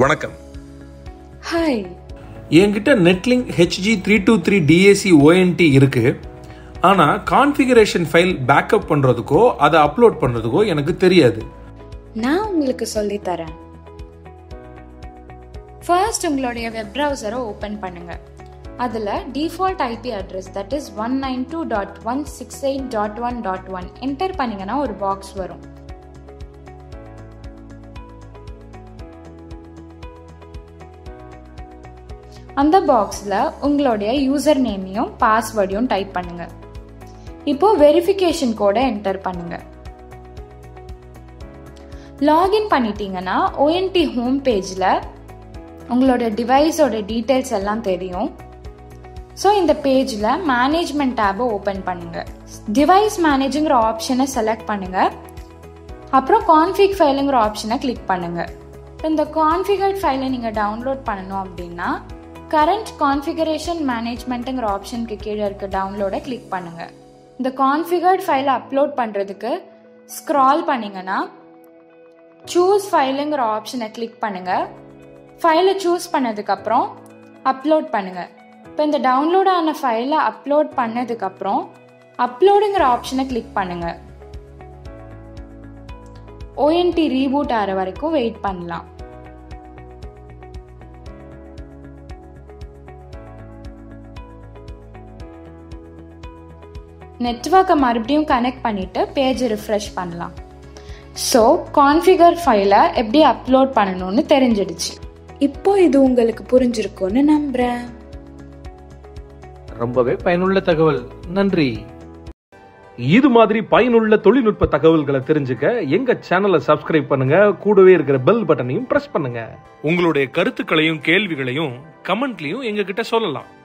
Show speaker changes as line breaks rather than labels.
வணக்கம்
ஹாய்
என்கிட்ட Netlink HG three two three DAC ONT இருக்கு ஆனால் கான்ஃபிகரேஷன் ஃபைல் பேக்கப் பண்ணுறதுக்கோ அதை அப்லோட் பண்ணுறதுக்கோ எனக்கு தெரியாது
நான் உங்களுக்கு சொல்லி தரேன் ஃபர்ஸ்ட் உங்களுடைய வெப் ப்ரௌசரை ஓப்பன் பண்ணுங்க அதில் default IP address that is one nine two dot one six eight dot one dot one enter பண்ணீங்கன்னா ஒரு பாக்ஸ் வரும் அந்த பாக்ஸில் உங்களுடைய யூசர் நேமையும் பாஸ்வேர்டையும் டைப் பண்ணுங்க இப்போ வெரிஃபிகேஷன் கோடை என்டர் பண்ணுங்க லாகின் பண்ணிட்டீங்கன்னா ஓஎன்டி ஹோம் பேஜில் உங்களோட டிவைஸோட டீட்டெயில்ஸ் எல்லாம் தெரியும் ஸோ இந்த பேஜில் மேனேஜ்மெண்ட் டேபை ஓப்பன் பண்ணுங்க டிவைஸ் மேனேஜுங்கிற ஆப்ஷனை செலக்ட் பண்ணுங்க அப்புறம் கான்ஃபிக் ஃபைலுங்கிற ஆப்ஷனை கிளிக் பண்ணுங்க இந்த கான்ஃபிகர்ட் ஃபைலை நீங்கள் டவுன்லோட் பண்ணணும் அப்படின்னா கரண்ட் கான்ஃபிகரேஷன் மேனேஜ்மெண்ட்டுங்கிற ஆப்ஷனுக்கு கீழே இருக்க டவுன்லோடை கிளிக் பண்ணுங்க இந்த கான்ஃபிகர்ட் ஃபைலை அப்லோட் பண்ணுறதுக்கு ஸ்க்ரால் பண்ணீங்கன்னா சூஸ் ஃபைலுங்கிற ஆப்ஷனை கிளிக் பண்ணுங்க ஃபைலை சூஸ் பண்ணதுக்கப்புறம் அப்லோட் பண்ணுங்க இப்போ இந்த டவுன்லோட் ஆன ஃபைலை அப்லோட் பண்ணதுக்கப்புறம் அப்லோடுங்கிற ஆப்ஷனை கிளிக் பண்ணுங்க ஓஎன்டி ரீபூட் ஆகிற வரைக்கும் வெயிட் பண்ணலாம் நெட்ஒர்க்கை மறுபடியும் கனெக்ட் பண்ணிட்டு பேஜ் ரிஃப்ரெஷ் பண்ணலாம் ஸோ கான்ஃபிகர் ஃபைலை எப்படி அப்லோட் பண்ணணும்னு தெரிஞ்சிடுச்சு இப்போ இது உங்களுக்கு புரிஞ்சிருக்கும்னு நம்புறேன்
ரொம்பவே பயனுள்ள தகவல் நன்றி இது மாதிரி பயனுள்ள தொழில்நுட்ப தகவல்களை தெரிஞ்சுக்க எங்க சேனலை சப்ஸ்கிரைப் பண்ணுங்க கூடவே இருக்கிற பெல் பட்டனையும் பிரஸ் பண்ணுங்க உங்களுடைய கருத்துக்களையும் கேள்விகளையும் கமெண்ட்லயும் எங்க கிட்ட சொல்லலாம்